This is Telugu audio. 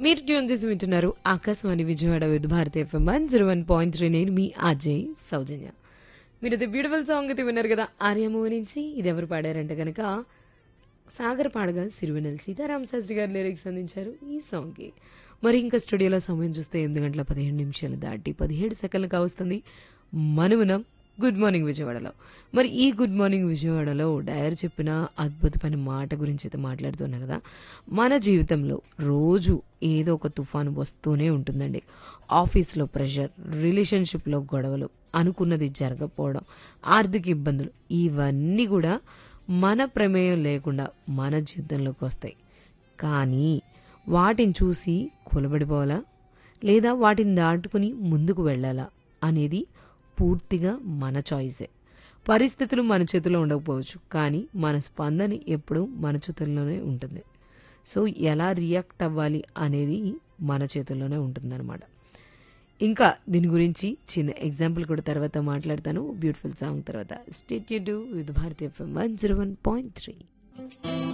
మీరు ట్యూన్ చేసి వింటున్నారు Akashvani Vijayawada with Bharati FM one zero one point three నేను మీ అజయ్ సౌజన్య మీరు అయితే బ్యూటిఫుల్ సాంగ్ అయితే విన్నారు కదా ఆర్యమో నుంచి ఇది ఎవరు పాడారంటే కనుక సాగర్ పాడగా సిరివెనెల్ సీతారామ శాస్త్రి గారు లిరిక్స్ అందించారు ఈ సాంగ్కి మరి ఇంకా స్టూడియోలో సమయం చూస్తే ఎనిమిది గంటల పదిహేడు నిమిషాలు దాటి పదిహేడు సెకండ్లు కావస్తుంది మనమునం గుడ్ మార్నింగ్ విజయవాడలో మరి ఈ గుడ్ మార్నింగ్ విజయవాడలో డయర్ చెప్పిన అద్భుతమైన మాట గురించి అయితే మాట్లాడుతున్నా కదా మన జీవితంలో రోజు ఏదో ఒక తుఫాను వస్తూనే ఉంటుందండి ఆఫీస్లో ప్రెషర్ రిలేషన్షిప్లో గొడవలు అనుకున్నది జరగకపోవడం ఆర్థిక ఇబ్బందులు ఇవన్నీ కూడా మన ప్రమేయం లేకుండా మన జీవితంలోకి వస్తాయి కానీ వాటిని చూసి కులబడిపోవాలా లేదా వాటిని దాటుకుని ముందుకు వెళ్ళాలా అనేది పూర్తిగా మన చాయిసే పరిస్థితులు మన చేతిలో ఉండకపోవచ్చు కానీ మన స్పందన ఎప్పుడూ మన చేతుల్లోనే ఉంటుంది సో ఎలా రియాక్ట్ అవ్వాలి అనేది మన చేతుల్లోనే ఉంటుందన్నమాట ఇంకా దీని గురించి చిన్న ఎగ్జాంపుల్ కూడా తర్వాత మాట్లాడతాను బ్యూటిఫుల్ సాంగ్ తర్వాత state you with Bharatiya FM one zero one point three